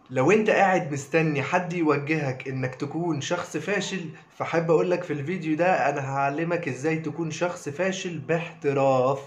لو انت قاعد مستني حد يوجهك انك تكون شخص فاشل فحب اقولك في الفيديو ده انا هعلمك ازاي تكون شخص فاشل باحتراف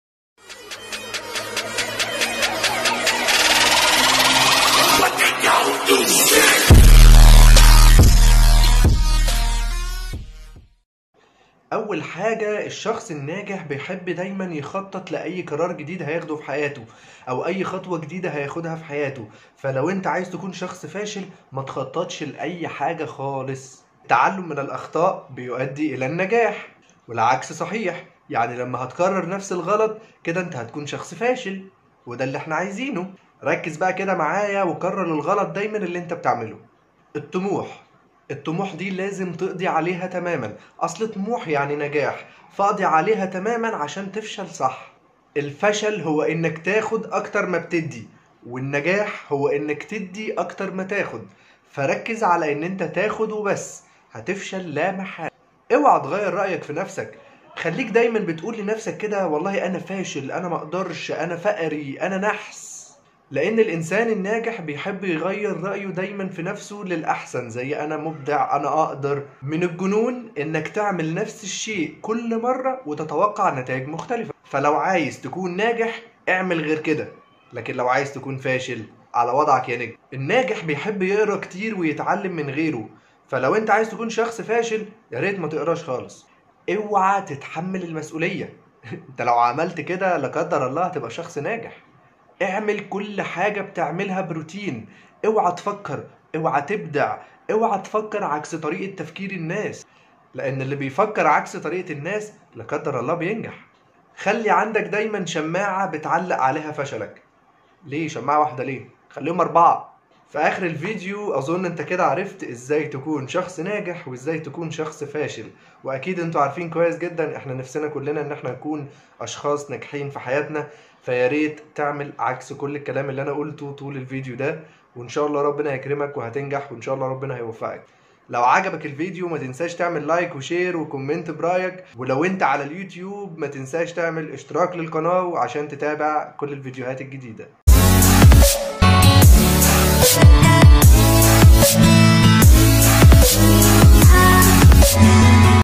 اول حاجة الشخص الناجح بيحب دايما يخطط لاي قرار جديد هياخده في حياته او اي خطوة جديدة هياخدها في حياته فلو انت عايز تكون شخص فاشل ما تخططش لاي حاجة خالص التعلم من الاخطاء بيؤدي الى النجاح والعكس صحيح يعني لما هتكرر نفس الغلط كده انت هتكون شخص فاشل وده اللي احنا عايزينه ركز بقى كده معايا وكرر الغلط دايما اللي انت بتعمله الطموح الطموح دي لازم تقضي عليها تماما اصل طموح يعني نجاح فاقضي عليها تماما عشان تفشل صح الفشل هو انك تاخد اكتر ما بتدي والنجاح هو انك تدي اكتر ما تاخد فركز على ان انت تاخد وبس هتفشل لا محالة اوعى تغير رأيك في نفسك خليك دايما بتقول لنفسك كده والله انا فاشل انا مقدرش انا فقري انا نحس لان الانسان الناجح بيحب يغير رايه دايما في نفسه للاحسن زي انا مبدع انا اقدر من الجنون انك تعمل نفس الشيء كل مره وتتوقع نتائج مختلفه فلو عايز تكون ناجح اعمل غير كده لكن لو عايز تكون فاشل على وضعك يا نجم الناجح بيحب يقرا كتير ويتعلم من غيره فلو انت عايز تكون شخص فاشل يا ريت ما تقراش خالص اوعى تتحمل المسؤوليه انت لو عملت كده لا قدر الله هتبقى شخص ناجح اعمل كل حاجة بتعملها بروتين اوعى تفكر اوعى تبدع اوعى تفكر عكس طريقة تفكير الناس لان اللي بيفكر عكس طريقة الناس لا قدر الله بينجح خلي عندك دايما شماعة بتعلق عليها فشلك ليه شماعة واحدة ليه خليهم اربعة في اخر الفيديو اظن انت كده عرفت ازاي تكون شخص ناجح وازاي تكون شخص فاشل واكيد انتوا عارفين كويس جدا احنا نفسنا كلنا ان احنا نكون اشخاص ناجحين في حياتنا فيا ريت تعمل عكس كل الكلام اللي انا قلته طول الفيديو ده وان شاء الله ربنا يكرمك وهتنجح وان شاء الله ربنا هيوفقك لو عجبك الفيديو ما تنساش تعمل لايك وشير وكومنت برايك ولو انت على اليوتيوب ما تنساش تعمل اشتراك للقناة عشان تتابع كل الفيديوهات الجديدة Thank you.